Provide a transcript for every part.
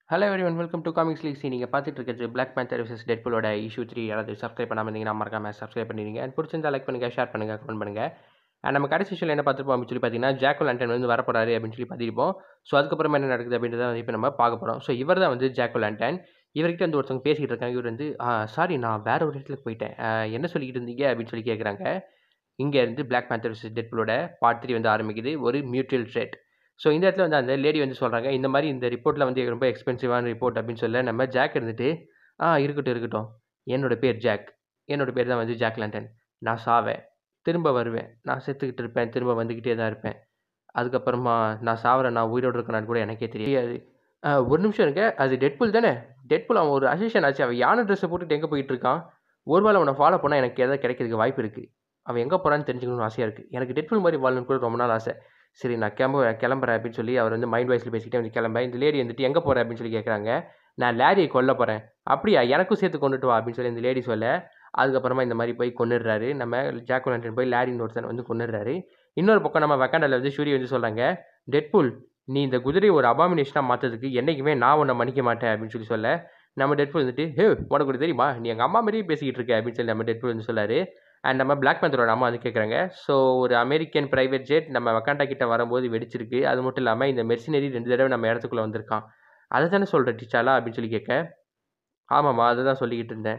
hello everyone welcome to comics லீக்ஸி நீங்கள் பார்த்துட்டு இருக்கிறது பிளாக் பேந்தர் விசஸ் டெட்புலோட இஷ்யூ த்ரீ யாராவது சப்ஸ்கிரைப் பண்ணாமல் இருந்தீங்கன்னா மறக்காம சப்ஸ்கிரைப் பண்ணிடுங்க அண்ட் பிடிச்சிருந்தா லைக் பண்ணுங்கள் ஷேர் பண்ணுங்கள் கமெண்ட் பண்ணுங்கள் அண்ட் நம்ம கடைசி விஷயம் என்ன பார்த்துருப்போம் அப்படின்னு சொல்லி பார்த்தீங்கன்னா ஜாக்கோ லேண்டன் வந்து வரப்போறாரு அப்படின்னு சொல்லி பார்த்துருப்போம் ஸோ அதுக்கப்புறமா என்ன நடக்குது அப்படின்றத வந்து இப்போ நம்ம பார்க்க போகிறோம் ஸோ இவர் தான் வந்து ஜாக்கோ லேண்டன் இவர்கிட்ட வந்து ஒருத்தவங்க பேசிக்கிட்டு இருக்காங்க இவர் வந்து சாரி நான் வேற ஒரு இடத்துல போயிட்டேன் ஆஹ் என்ன சொல்லிக்கிட்டு இருந்தீங்க அப்படின்னு சொல்லி கேட்குறாங்க இங்கே இருந்து பிளாக் பேந்தர் விசஸ் டெட்புலோட பார்ட் த்ரீ வந்து ஆரம்பிக்குது ஒரு மியூச்சுவல் ட்ரேட் ஸோ இந்த இடத்துல வந்து அந்த லேடி வந்து சொல்கிறாங்க இந்த மாதிரி இந்த ரிப்போர்ட்டில் வந்து ரொம்ப எக்ஸ்பென்சிவான ரிப்போர்ட் அப்படின்னு சொல்ல நம்ம ஜாக் இருந்துட்டு ஆ இருக்கட்டும் இருக்கட்டும் என்னோட பேர் ஜாக் என்னோட பேர் தான் வந்து ஜாக் லண்டன் நான் சாவேன் திரும்ப வருவேன் நான் செத்துக்கிட்டு இருப்பேன் திரும்ப வந்துக்கிட்டே தான் இருப்பேன் அதுக்கப்புறமா நான் சாவறேன் நான் உயிரோடு இருக்கேனான்னு கூட எனக்கே தெரியாது ஆ, ஒரு நிமிஷம் இருங்க அது டெட்புல் தானே டெட்புல் அவன் ஒரு அசிஷன் ஆச்சு அவன் யானை ட்ரெஸ்ஸை போட்டுட்டு எங்கே போயிட்டு இருக்கான் ஒருவேளை அவனை ஃபாலோ பண்ணால் எனக்கு எதாவது கிடைக்கிறதுக்கு வாய்ப்பு இருக்குது அவன் எங்கே போகிறான்னு தெரிஞ்சுக்கணும்னு ஆசையாக இருக்குது எனக்கு டெட்புல் மாதிரி வாழணும்னு கூட ரொம்ப நாள் ஆசை சரி நான் கிளம்ப கிளம்புறேன் அப்படின்னு சொல்லி அவர் வந்து மைண்ட் வாய்ஸில் பேசிக்கிட்டே வந்து கிளம்ப இந்த லேடி வந்துட்டு எங்கே போகிறேன் அப்படின்னு சொல்லி கேட்குறாங்க நான் லேரியை கொல்ல போகிறேன் அப்படியா எனக்கும் சேர்த்து கொண்டுட்டு வா அப்படின்னு சொல்லி இந்த லேடி சொல்ல அதுக்கப்புறமா இந்த மாதிரி போய் கொண்டுடுறாரு நம்ம ஜாக்கோ லண்டன் போய் லேரின்னு ஒருத்தன் வந்து கொண்டுடுறாரு இன்னொரு பக்கம் நம்ம வக்காண்டால வந்து சூரிய வந்து சொல்கிறாங்க டெட்புல் நீ இந்த குதிரையை ஒரு அபாமினேஷனாக மாற்றதுக்கு என்றைக்குமே நான் உன்னை மன்னிக்க மாட்டேன் அப்படின்னு சொல்லி சொல்ல நம்ம டெட்புல் வந்துட்டு ஹே உனக்கு ஒரு தெரியுமா நீ எங்கள் அம்மா மாதிரியே பேசிக்கிட்டு இருக்க அப்படின்னு சொல்லி நம்ம டெட்புல் வந்து சொல்லாரு அண்ட் நம்ம பிளாக் பேந்தரோட அம்மா வந்து கேட்குறாங்க ஸோ ஒரு அமெரிக்கன் பிரைவேட் ஜெட் நம்ம வக்காண்டா கிட்ட வரும்போது வெடிச்சிருக்கு அது மட்டும் இல்லாமல் இந்த மெர்சினரி ரெண்டு தடவை நம்ம இடத்துக்குள்ளே வந்திருக்கான் அதை தானே சொல்கிற டீச்சாலா அப்படின்னு சொல்லி கேட்க ஆமாம்மா அதை தான் சொல்லிக்கிட்டு இருந்தேன்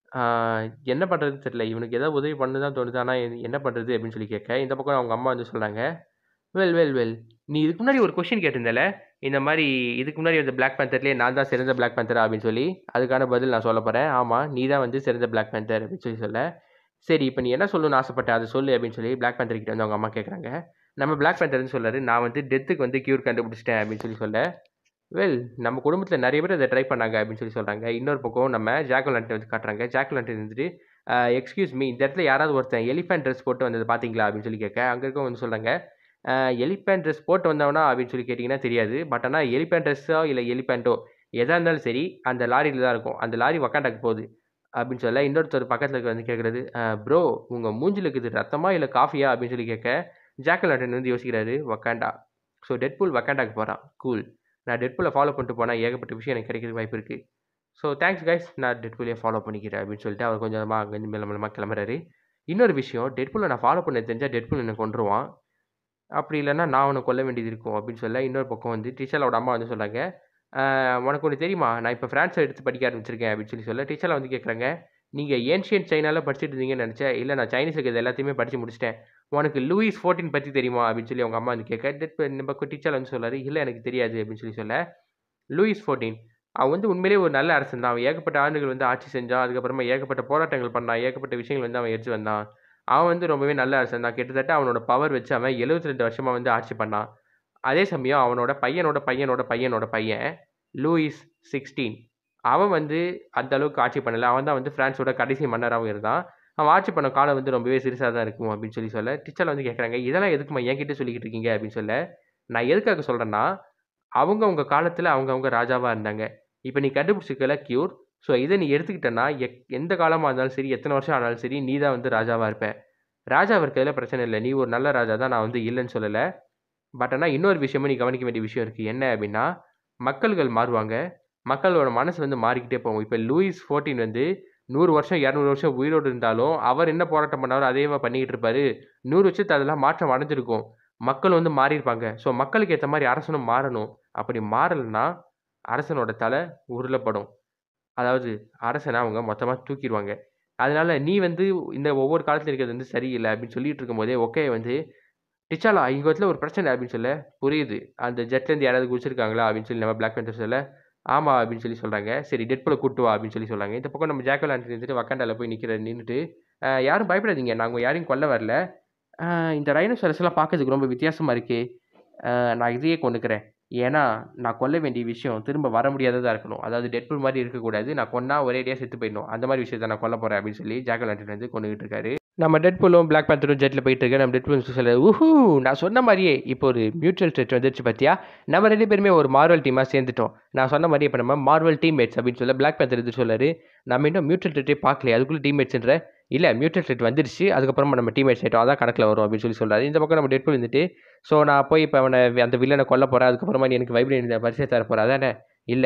ஆஹ் என்ன பண்ணுறதுன்னு தெரியல இவனுக்கு ஏதாவது உதவி பண்ணு தான் தோணுது ஆனால் இது என்ன பண்ணுறது அப்படின்னு சொல்லி கேட்க இந்த பக்கம் அவங்க அம்மா வந்து சொல்கிறாங்க வெல் வெல் வெல் நீ இதுக்கு முன்னாடி ஒரு கொஷின் கேட்டிருந்தல இந்த மாதிரி இதுக்கு முன்னாடி வந்து பிளாக் பேந்தர்லேயே நான் தான் சிறந்த பிளாக் பேந்தரா அப்படின்னு சொல்லி அதுக்கான பதில் நான் சொல்ல போகிறேன் ஆமாம் நீ தான் வந்து சிறந்த பிளாக் பேந்தர் அப்படின்னு சொல்லி சொல்ல சரி இப்போ நீ என்ன சொல்லணும்னு ஆசைப்பட்ட அதை சொல்லு அப்படின்னு சொல்லி பிளாக் பேந்தர் கிட்ட வந்து அவங்க அம்மா கேட்குறாங்க நம்ம பிளாக் பேந்தர்னு சொல்றாரு நான் வந்து டெத்துக்கு வந்து க்யூர் கண்டுபிடிச்சிட்டேன் அப்படின்னு சொல்லி சொல்ல வெல் நம்ம குடும்பத்தில் நிறைய பேர் அதை ட்ரை பண்ணாங்க அப்படின்னு சொல்லி சொல்கிறாங்க இன்னொரு பக்கம் நம்ம ஜாக்கோ லண்டன் வந்து காட்டுறாங்க ஜாக்கோ லண்டன் வந்துட்டு எக்ஸ்கியூஸ் மீ இந்த இடத்துல யாராவது ஒருத்தன் எலிஃபென்ட் ட்ரெஸ் போட்டு வந்தது பார்த்தீங்களா அப்படின்னு சொல்லி கேட்க அங்கே இருக்கவங்க வந்து சொல்கிறாங்க எலிஃபென்ட் ட்ரெஸ் போட்டு வந்தவனா அப்படின்னு சொல்லி கேட்டிங்கன்னா தெரியாது பட் ஆனால் எலிஃபென்ட் ட்ரெஸ்ஸோ இல்லை எலிஃபென்ட்டோ எதாக இருந்தாலும் சரி அந்த லாரியில் தான் இருக்கும் அந்த லாரி வக்காண்டாக்கு போகுது அப்படின்னு சொல்ல இன்னொருத்தர் பக்கத்தில் இருக்க வந்து கேட்குறது ப்ரோ உங்கள் மூஞ்சில் இருக்குது ரத்தமா இல்லை காஃபியா அப்படின்னு சொல்லி கேட்க ஜாக்கல் லண்டன் வந்து யோசிக்கிறாரு வக்காண்டா ஸோ டெட்பூல் வக்காண்டாக்கு போகிறான் கூல் நான் டெட்பூலை ஃபாலோ பண்ணிட்டு போனால் ஏகப்பட்ட விஷயம் எனக்கு கிடைக்கிறதுக்கு வாய்ப்பு இருக்குது ஸோ தேங்க்ஸ் கைஸ் நான் டெட்பூலையே ஃபாலோ பண்ணிக்கிறேன் அப்படின்னு சொல்லிட்டு அவர் கொஞ்சமாக அங்கேருந்து மேலே மேலமாக கிளம்புறாரு இன்னொரு விஷயம் டெட்பூலை நான் ஃபாலோ பண்ண தெரிஞ்சால் டெட்பூல் என்னை கொண்டுருவான் அப்படி இல்லைன்னா நான் அவனை கொல்ல வேண்டியது இருக்கும் அப்படின்னு சொல்ல இன்னொரு பக்கம் வந்து டீச்சரோட அம்மா வந்து சொல்கிறாங்க "ஆஹ், உனக்கு ஒன்று தெரியுமா நான் இப்போ ஃப்ரான்ஸை எடுத்து படிக்க ஆரம்பிச்சிருக்கேன் அப்படின்னு சொல்லி சொல்ல டீச்சரில் வந்து கேட்குறாங்க நீங்கள் ஏன்ஷியன் சைனால படிச்சுட்டு இருந்தீங்கன்னு நினச்சேன் இல்லை நான் சைனீஸ் இருக்கிறது எல்லாத்தையுமே படித்து முடிச்சிட்டேன் உனக்கு லூயிஸ் ஃபோர்டீன் பற்றி தெரியுமா அப்படின்னு சொல்லி அவங்க அம்மா வந்து கேட்க டெட் நம்ம டீச்சர் வந்து சொல்லாரு இல்லை எனக்கு தெரியாது அப்படின்னு சொல்லி சொல்ல லூயிஸ் ஃபோர்டீன் அவன் வந்து உண்மையிலேயே ஒரு நல்ல அரசன் தான் அவன் ஏகப்பட்ட ஆண்டுகள் வந்து ஆட்சி செஞ்சான் அதுக்கப்புறமா ஏகப்பட்ட போராட்டங்கள் பண்ணான் ஏகப்பட்ட விஷயங்கள் வந்து அவன் எடுத்து வந்தான் அவன் வந்து ரொம்பவே நல்ல அரசன் தான் கிட்டத்தட்ட அவனோட பவர் வச்சு அவன் 72 ரெண்டு வருஷமாக வந்து ஆட்சி பண்ணான் அதே சமயம் அவனோட பையனோட பையனோட பையனோட பையன் லூயிஸ் சிக்ஸ்டீன் அவன் வந்து அந்த அளவுக்கு ஆட்சி பண்ணலை அவன் தான் வந்து பிரான்ஸோட கடைசி மன்னராகவும் இருந்தான் அவன் ஆட்சி பண்ண காலம் வந்து ரொம்பவே சிறுசாக தான் இருக்கும் அப்படின்னு சொல்லி சொல்ல டீச்சர் வந்து கேட்குறாங்க இதெல்லாம் எதுக்குமா என்கிட்ட சொல்லிக்கிட்டு இருக்கீங்க அப்படின்னு சொல்ல நான் எதுக்காக சொல்கிறேன்னா அவங்க அவங்க காலத்தில் அவங்க அவங்க ராஜாவாக இருந்தாங்க இப்போ நீ கண்டுபிடிச்சிக்கல க்யூர் ஸோ இதை நீ எடுத்துக்கிட்டேன்னா எக் எந்த காலமாக இருந்தாலும் சரி எத்தனை வருஷம் ஆனாலும் சரி நீ தான் வந்து ராஜாவாக இருப்ப ராஜாவாக இருக்கிறதுல பிரச்சனை இல்லை நீ ஒரு நல்ல ராஜா தான் நான் வந்து இல்லைன்னு சொல்லலை பட் ஆனால் இன்னொரு விஷயமும் நீ கவனிக்க வேண்டிய விஷயம் இருக்குது என்ன அப்படின்னா மக்கள்கள் மாறுவாங்க மக்களோட மனசு வந்து மாறிக்கிட்டே போகும் இப்போ லூயிஸ் ஃபோர்டீன் வந்து நூறு வருஷம் இரநூறு வருஷம் உயிரோடு இருந்தாலும் அவர் என்ன போராட்டம் பண்ணாரோ அதேவா பண்ணிக்கிட்டு இருப்பாரு நூறு வருஷத்து அதெல்லாம் மாற்றம் அடைஞ்சிருக்கும் மக்கள் வந்து மாறியிருப்பாங்க ஸோ மக்களுக்கு ஏற்ற மாதிரி அரசனும் மாறணும் அப்படி மாறலைன்னா அரசனோட தலை உருளப்படும் அதாவது அரசனை அவங்க மொத்தமாக தூக்கிடுவாங்க அதனால நீ வந்து இந்த ஒவ்வொரு காலத்தில் இருக்கிறது வந்து சரியில்லை அப்படின்னு சொல்லிட்டு இருக்கும்போதே ஓகே வந்து டிச்சாலா இங்கே இடத்துல ஒரு பிரச்சனை அப்படின்னு சொல்ல புரியுது அந்த ஜெட்லேருந்து யாராவது குடிச்சிருக்காங்களா அப்படின்னு சொல்லி நம்ம பிளாக் பேண்டர் சொல்ல ஆமாம் அப்படின்னு சொல்லி சொல்கிறாங்க சரி டெட்புல கூட்டு வா அப்படின்னு சொல்லி சொல்கிறாங்க இந்த பக்கம் நம்ம ஜாக்கல் ஆண்டி இருந்துட்டு வக்காண்டால போய் நிற்கிற நின்றுட்டு யாரும் பயப்படாதீங்க நாங்கள் யாரையும் கொல்ல வரல ஆஹ் இந்த ரைனோசரஸ் எல்லாம் பார்க்கறதுக்கு ரொம்ப வித்தியாசமாக இருக்கே ஆஹ் நான் இதையே கொண்டுக்கிறேன் ஏன்னா நான் கொல்ல வேண்டிய விஷயம் திரும்ப வர முடியாததாக இருக்கணும் அதாவது டெட்புல் மாதிரி இருக்கக்கூடாது நான் கொன்னா ஒரேடியாக செத்து போயிடணும் அந்த மாதிரி விஷயத்தை நான் கொல்ல போகிறேன் அப்படின்னு சொல்லி ஜாக்கல் ஆண்டி வந்து கொண்டுகிட்டு இருக்காரு நம்ம டெட்புலும் பிளாக் பேந்தரும் ஜெட்டில் போயிட்டு இருக்க நம்ம டெட்புல் சொல்ல ஊஹூ நான் சொன்ன மாதிரியே இப்போ ஒரு மியூச்சுவல் ஸ்டேட் வந்துருச்சு பார்த்தியா நம்ம ரெண்டு பேருமே ஒரு மார்வல் டீமாக சேர்ந்துட்டோம் நான் சொன்ன மாதிரி இப்போ நம்ம மார்வல் டீம்மேட்ஸ் அப்படின்னு சொல்ல பிளாக் பேந்தர் இது சொல்லாரு நம்ம இன்னும் மியூச்சுவல் ஸ்டேட்டே பார்க்கலையே அதுக்குள்ளே டீம்மேட்ஸ்ன்ற இல்லை மியூச்சுவல் ஸ்டேட் வந்துருச்சு அதுக்கப்புறமா நம்ம டீம்மேட்ஸ் ஆகிட்டோம் அதான் கணக்கில் வரும் அப்படின்னு சொல்லி சொல்கிறாரு இந்த பக்கம் நம்ம டெட்புல் இருந்துட்டு ஸோ நான் போய் இப்போ அவனை அந்த வில்லனை கொல்ல போகிறேன் அதுக்கப்புறமா நீ எனக்கு வைப்ரேட் இந்த பரிசை தர போகிறேன் அதானே இல்லை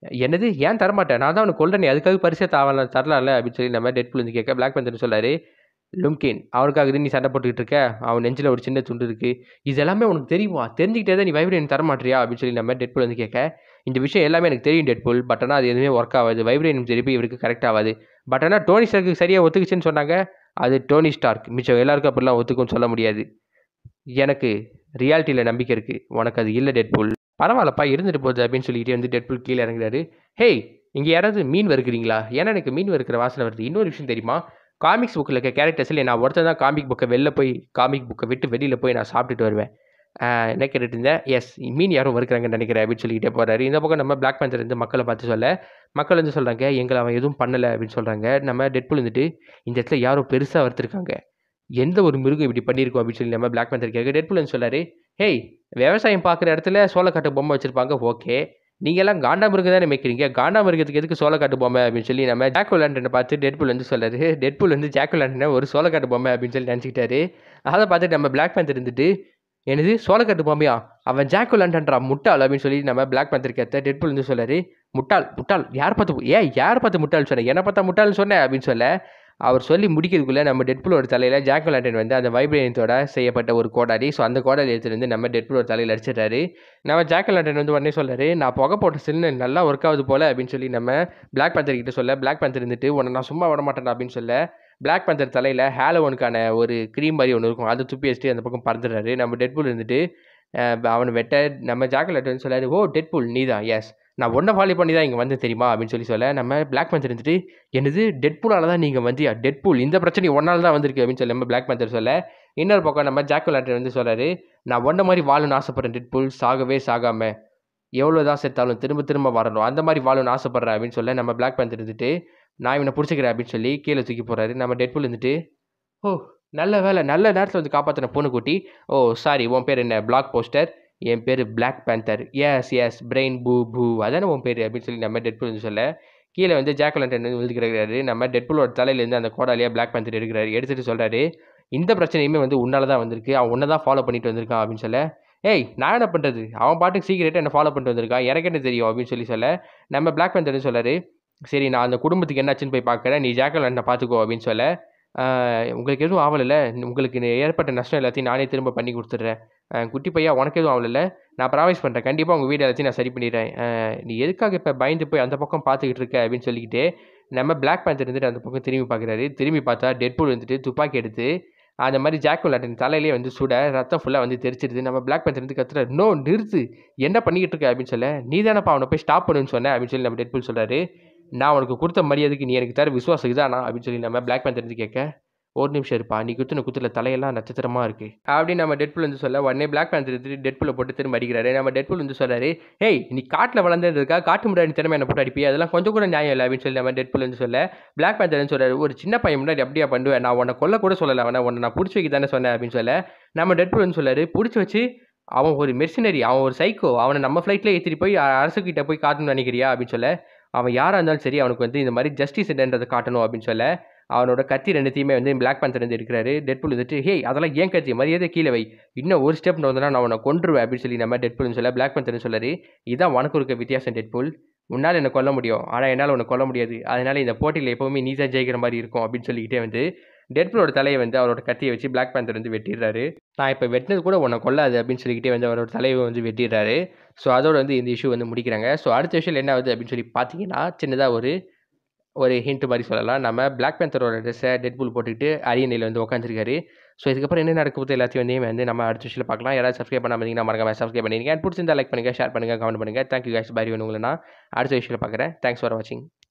என்னது ஏன் தரமாட்டேன் நான் தான் அவனுக்கு கொல்றேனே அதுக்காக பரிசே தாவல தரலாம்ல அப்படின்னு சொல்லி நம்ம டெட்புல் வந்து கேட்க பிளாக் பேந்தர் சொல்றாரு லும்கின் அவனுக்காக நீ சண்டை போட்டுக்கிட்டு இருக்க அவன் நெஞ்சில் ஒரு சின்ன துண்டு இருக்கு இது எல்லாமே உனக்கு தெரியுமா தெரிஞ்சுக்கிட்டே தான் நீ வைப்ரேன் தர மாட்டியா அப்படின்னு சொல்லி நம்ம டெட்புல் வந்து கேட்க இந்த விஷயம் எல்லாமே எனக்கு தெரியும் டெட்புல் பட் ஆனால் அது எதுவுமே ஒர்க் ஆகாது வைப்ரேன் திருப்பி இவருக்கு கரெக்ட் ஆகாது பட் ஆனால் டோனி ஸ்டார்க்கு சரியாக ஒத்துக்குச்சுன்னு சொன்னாங்க அது டோனி ஸ்டார்க் மிச்சம் எல்லாருக்கும் அப்படிலாம் ஒத்துக்கும்னு சொல்ல முடியாது எனக்கு ரியாலிட்டியில் நம்பிக்கை இருக்குது உனக்கு அது இல்லை டெட்புல் பரவாயில்லப்பா இருந்துட்டு போகுது அப்படின்னு சொல்லிட்டு வந்து டெட்புல் கீழே இறங்குறாரு ஹேய் இங்கே யாராவது மீன் வறுக்கிறீங்களா ஏன்னா எனக்கு மீன் வறுக்கிற வாசனை வருது இன்னொரு விஷயம் தெரியுமா காமிக்ஸ் புக்கில் இருக்க கேரக்டர்ஸில் நான் ஒருத்தர் தான் காமிக் புக்கை வெளில போய் காமிக் புக்கை விட்டு வெளியில் போய் நான் சாப்பிட்டுட்டு வருவேன் ஆஹ் என்ன கேட்டுட்டு இருந்தேன் எஸ் மீன் யாரும் வறுக்கிறாங்கன்னு நினைக்கிறேன் அப்படின்னு சொல்லிக்கிட்டே போகிறாரு இந்த பக்கம் நம்ம பிளாக் பேந்தர் இருந்து மக்களை பார்த்து சொல்ல மக்கள் வந்து சொல்கிறாங்க எங்களை அவன் எதுவும் பண்ணலை அப்படின்னு சொல்கிறாங்க நம்ம டெட்புல் வந்துட்டு இந்த இடத்துல யாரோ பெருசாக வறுத்துருக்காங்க எந்த ஒரு மிருகம் இப்படி பண்ணியிருக்கோம் அப்படின்னு சொல்லி நம்ம பிளாக் பேந்தர் கேட்க டெட்புல் வந்து சொல்லாரு ஹேய் விவசாயம் பார்க்குற இடத்துல சோளக்காட்டு பொம்மை வச்சுருப்பாங்க ஓகே நீங்கள்லாம் காண்டா மிருகம் தானே மேய்க்கிறீங்க காண்டா மிருகத்துக்கு எதுக்கு சோளக்காட்டு பொம்மை அப்படின்னு சொல்லி நம்ம ஜாக்கோ லேண்டனை பார்த்து டெட்புல் வந்து சொல்லாரு டெட்புல் வந்து ஜாக்கோ லேண்டனை ஒரு சோளக்காட்டு பொம்மை அப்படின்னு சொல்லி நினச்சிக்கிட்டாரு அதை பார்த்துட்டு நம்ம பிளாக் பேந்தர் இருந்துட்டு என்னது சோளக்காட்டு பொம்மையா அவன் ஜாக்கோ லேண்டன்றா முட்டாள் அப்படின்னு சொல்லி நம்ம பிளாக் பேந்தர் கேத்த டெட்புல் வந்து சொல்லாரு முட்டாள் முட்டாள் யார் பார்த்து ஏன் யார் பார்த்து முட்டாள் சொன்னேன் என்ன பார்த்தா முட்டாள்னு சொன்னேன் அப்படின்னு சொல்ல அவர் சொல்லி முடிக்கிறதுக்குள்ளே நம்ம டெட்புலோட தலையில் ஜாக்கோ லேண்டன் வந்து அந்த வைப்ரேனியத்தோட செய்யப்பட்ட ஒரு கோடாடி ஸோ அந்த கோடாடி எடுத்துட்டு வந்து நம்ம டெட்புலோட தலையில் அடிச்சிட்டாரு நம்ம ஜாக்கோ லேண்டன் வந்து உடனே சொல்றாரு நான் புகை போட்ட சில்னு நல்லா ஒர்க் ஆகுது போல அப்படின்னு சொல்லி நம்ம பிளாக் பேந்தர் கிட்ட சொல்ல பிளாக் பேந்தர் இருந்துட்டு உன்னை நான் சும்மா விட மாட்டேன் அப்படின்னு சொல்ல பிளாக் பேந்தர் தலையில் ஹேலோவனுக்கான ஒரு க்ரீம் மாதிரி ஒன்று இருக்கும் அதை துப்பி வச்சுட்டு அந்த பக்கம் பறந்துடுறாரு நம்ம டெட்புல் இருந்துட்டு அஹ், அவனை வெட்ட நம்ம ஜாக்கோ லேண்டன் சொல்லாரு ஓ டெட்புல் நீ தான் எஸ் நான் ஒன்றை ஃபாலோ பண்ணி தான் இங்கே வந்து தெரியுமா அப்படின்னு சொல்லி சொல்ல நம்ம பிளாக் பேந்தர் இருந்துட்டு என்னது டெட்பூலால் தான் நீங்கள் வந்தியா டெட்பூல் இந்த பிரச்சனை ஒன்றால் தான் வந்திருக்கு அப்படின்னு சொல்லி நம்ம பிளாக் பேந்தர் சொல்ல இன்னொரு பக்கம் நம்ம ஜாக்கோ லேண்டன் வந்து சொல்றாரு நான் ஒன்றை மாதிரி வாழணும்னு ஆசைப்படுறேன் டெட்பூல் சாகவே சாகாம எவ்வளோ தான் செத்தாலும் திரும்ப திரும்ப வரணும் அந்த மாதிரி வாழணும்னு ஆசைப்படுறேன் அப்படின்னு சொல்ல நம்ம பிளாக் பேந்தர் இருந்துட்டு நான் இவனை பிடிச்சிக்கிறேன் அப்படின்னு சொல்லி கீழே தூக்கி போகிறாரு நம்ம டெட்பூல் இருந்துட்டு ஓ நல்ல வேலை நல்ல நேரத்தில் வந்து காப்பாற்றின பொண்ணு குட்டி ஓ சாரி உன் பேர் என்ன பிளாக் போஸ்டர் என் பேர் Black Panther yes yes brain பூ பூ அதானே உன் பேர் அப்படின்னு சொல்லி நம்ம டெட்புல் வந்து சொல்ல கீழே வந்து ஜாக்கலண்டன் வந்து விழுதுக்கிறாரு நம்ம டெட்புலோட தலையிலேருந்து அந்த கோடாலியாக பிளாக் பேந்தர் எடுக்கிறாரு எடுத்துகிட்டு சொல்கிறாரு இந்த பிரச்சனையுமே வந்து உன்னால தான் வந்திருக்கு அவன் உன்னை தான் ஃபாலோ பண்ணிட்டு வந்திருக்கான் அப்படின்னு சொல்ல ஏய் நான் என்ன பண்ணுறது அவன் பாட்டுக்கு சீக்கிரட்டாக என்ன ஃபாலோ பண்ணிட்டு வந்திருக்கான் எனக்கு என்ன தெரியும் அப்படின்னு சொல்லி சொல்ல நம்ம பிளாக் பேந்தர் சொல்கிறாரு சரி நான் அந்த குடும்பத்துக்கு என்னாச்சுன்னு போய் பார்க்குறேன் நீ ஜாக்கலண்டை பார்த்துக்கோ அப்படின்னு சொல்ல ஆஹ் உங்களுக்கு எதுவும் ஆவலைல்ல உங்களுக்கு நே- ஏற்பட்ட நஷ்டம் எல்லாத்தையும் நானே திரும்ப பண்ணி கொடுத்துட்றேன் ஆஹ் குட்டி பையா உனக்கு எதுவும் ஆகலைல்ல நான் ப்ராமிஸ் பண்ணுறேன் கண்டிப்பாக உங்கள் வீடு எல்லாத்தையும் நான் சரி பண்ணிடுறேன் ஆஹ் நீ எதுக்காக இப்போ பயந்து போய் அந்த பக்கம் பார்த்துக்கிட்டு இருக்க அப்படின்னு சொல்லிக்கிட்டு நம்ம பிளாக் பேந்தர் இருந்துட்டு அந்த பக்கம் திரும்பி பார்க்குறாரு திரும்பி பார்த்தா டெட்பூல் வந்துட்டு துப்பாக்கி எடுத்து அந்த மாதிரி ஜாக்கோ லாட்டன் தலையிலே வந்து சுட ரத்தம் ஃபுல்லாக வந்து தெரிச்சிடுது நம்ம பிளாக் பேந்தர் வந்து கத்துற நோ நிறுத்து என்ன பண்ணிக்கிட்டு இருக்க அப்படின்னு சொல்ல நீ தானப்பா அவனை போய் ஸ்டாப் பண்ணுன்னு சொன்னேன் அப்படின்னு சொல்லி நம்ம டெட்பூல் சொல்கிறாரு நான் உனக்கு கொடுத்த மரியாதைக்கு நீ எனக்கு தர விசுவாசம் இதானா அப்படின்னு சொல்லி நம்ம பிளாக் பேந்தர் வந்து கேட்க ஒரு நிமிஷம் இருப்பா நீ குத்துன குத்துல தலையெல்லாம் நட்சத்திரமா இருக்கு அப்படின்னு நம்ம டெட்புல் வந்து சொல்ல உடனே பிளாக் பேந்தர் எடுத்து டெட்புல்ல போட்டு திரும்ப அடிக்கிறாரு நம்ம டெட்புல் வந்து சொல்றாரு ஏய் நீ காட்டில் வளர்ந்ததுக்கா காட்டு முன்னாடி திறமை என்ன போட்டு அடிப்பியா அதெல்லாம் கொஞ்சம் கூட நியாயம் இல்லை அப்படின்னு சொல்லி நம்ம டெட்புல் வந்து சொல்ல பிளாக் பேந்தர் வந்து சொல்றாரு ஒரு சின்ன பையன் முன்னாடி அப்படியா பண்ணுவேன் நான் உன்னை கொல்ல கூட சொல்லலை அவனை உன்னை நான் பிடிச்சி வைக்க தானே சொன்னேன் அப்படின்னு சொல்ல நம்ம டெட்புல் வந்து சொல்றாரு பிடிச்சி வச்சு அவன் ஒரு மெர்சினரி அவன் ஒரு சைக்கோ அவனை நம்ம ஃப்ளைட்டில் ஏற்றிட்டு போய் அ- அரசுக்கிட்ட போய் காட்டணும்னு நினைக்கிறியா அப்படின்னு சொல்ல அவன் யாராக இருந்தாலும் சரி அவனுக்கு வந்து இந்த மாதிரி ஜஸ்டிஸ் என்னன்றதை காட்டணும் அப்படின்னு சொல்ல அவனோட கத்தி ரெண்டுத்தையுமே வந்து பிளாக் பேந்தர் வந்து எடுக்கிறாரு டெட்புல் வந்துட்டு ஹே அதெல்லாம் ஏன் கத்தி மரியாதை கீழே வை இன்னும் ஒரு ஸ்டெப் வந்தனா நான் உன்னை கொன்றுவேன் அப்படின்னு சொல்லி நம்ம டெட்புல்னு சொல்ல பிளாக் பேந்தர்னு சொல்லாரு இதான் உனக்கு இருக்க வித்தியாசம் டெட்புல் உன்னால் என்னை கொல்ல முடியும் ஆனால் என்னால் உன்னை கொல்ல முடியாது அதனால இந்த போட்டியில் எப்போவுமே நீ தான் ஜெயிக்கிற மாதிரி இருக்கும் அப்படின்னு சொல்லிக்கிட்டே வந்து டெட்புலோட தலையை வந்து அவரோட கத்தியை வச்சு பிளாக் பேந்தர் வந்து வெட்டிடுறாரு நான் இப்போ வெட்டினது கூட உன்னை கொல்லாது அப்படின்னு சொல்லிக்கிட்டே வந்து அவரோட தலையை வந்து வெட்டிடுறாரு ஸோ அதோட வந்து இந்த இஷ்யூ வந்து முடிக்கிறாங்க ஸோ அடுத்த விஷயம் என்ன ஆகுது அப்படின்னு சொல்லி பார்த்தீங்கன்னா சின்னதாக ஒரு ஒரு ஹிண்ட் மாதிரி சொல்லலாம் நம்ம பிளாக் பேந்தரோட ட்ரெஸ்ஸை டெட்புல் போட்டுக்கிட்டு அரியணையில் வந்து உட்காந்துருக்காரு ஸோ இதுக்கப்புறம் என்ன நடக்க போகுது எல்லாத்தையும் வந்து வந்து நம்ம அடுத்த விஷயம் பார்க்கலாம் யாராவது சப்ஸ்கிரைப் பண்ணாமல் இருந்தீங்கன்னா மறக்காம சப்ஸ்கிரைப் பண்ணிருங்க பிடிச்சிருந்தா லைக் பண்ணுங்கள் ஷேர் பண்ணுங்கள் கமெண்ட் பண்ணுங்கள் தேங்க்யூ கேஷ் பாரி உங்களை நான் அடுத்த விஷயம் பார்க்குறேன் தேங்க்ஸ் ஃபார் வாட்சிங்